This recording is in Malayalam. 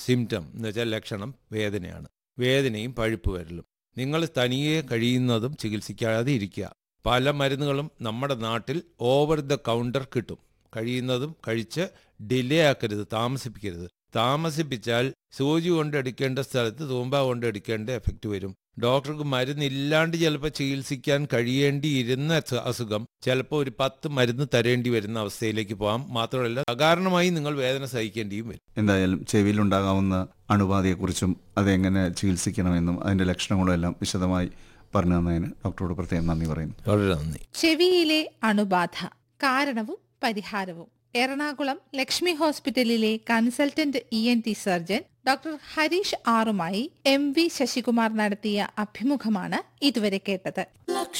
സിംറ്റം എന്ന് വെച്ചാൽ ലക്ഷണം വേദനയാണ് വേദനയും പഴുപ്പ് വരലും നിങ്ങൾ തനിയെ കഴിയുന്നതും ചികിത്സിക്കാതെ ഇരിക്കുക പല മരുന്നുകളും നമ്മുടെ നാട്ടിൽ ഓവർ ദ കൗണ്ടർ കിട്ടും കഴിയുന്നതും കഴിച്ച് ഡിലേ ആക്കരുത് താമസിപ്പിക്കരുത് താമസിപ്പിച്ചാൽ സൂചി കൊണ്ട് എടുക്കേണ്ട സ്ഥലത്ത് തൂമ്പ കൊണ്ട് എടുക്കേണ്ട എഫക്റ്റ് വരും ഡോക്ടർക്ക് മരുന്നില്ലാണ്ട് ചിലപ്പോൾ ചികിത്സിക്കാൻ കഴിയേണ്ടിയിരുന്ന അസു- അസുഖം ചിലപ്പോൾ ഒരു പത്ത് മരുന്ന് തരേണ്ടി വരുന്ന അവസ്ഥയിലേക്ക് പോകാം മാത്രമല്ല അകാരണമായി നിങ്ങൾ വേദന സഹിക്കേണ്ടിയും വരും എന്തായാലും ചെവിയിലുണ്ടാകാവുന്ന അണുബാധയെക്കുറിച്ചും അതെങ്ങനെ ചികിത്സിക്കണമെന്നും അതിന്റെ ലക്ഷണങ്ങളും എല്ലാം വിശദമായി പറഞ്ഞു തന്നതിന് ഡോക്ടറോട് പ്രത്യേകം നന്ദി പറയുന്നു വളരെ നന്ദി ചെവിയിലെ അണുബാധ കാരണവും പരിഹാരവും എറണാകുളം ലക്ഷ്മി ഹോസ്പിറ്റലിലെ consultant E N T surgeon doctor Harish ആറുമായി എം വി ശശികുമാർ നടത്തിയ അഭിമുഖമാണ് ഇതുവരെ കേട്ടത്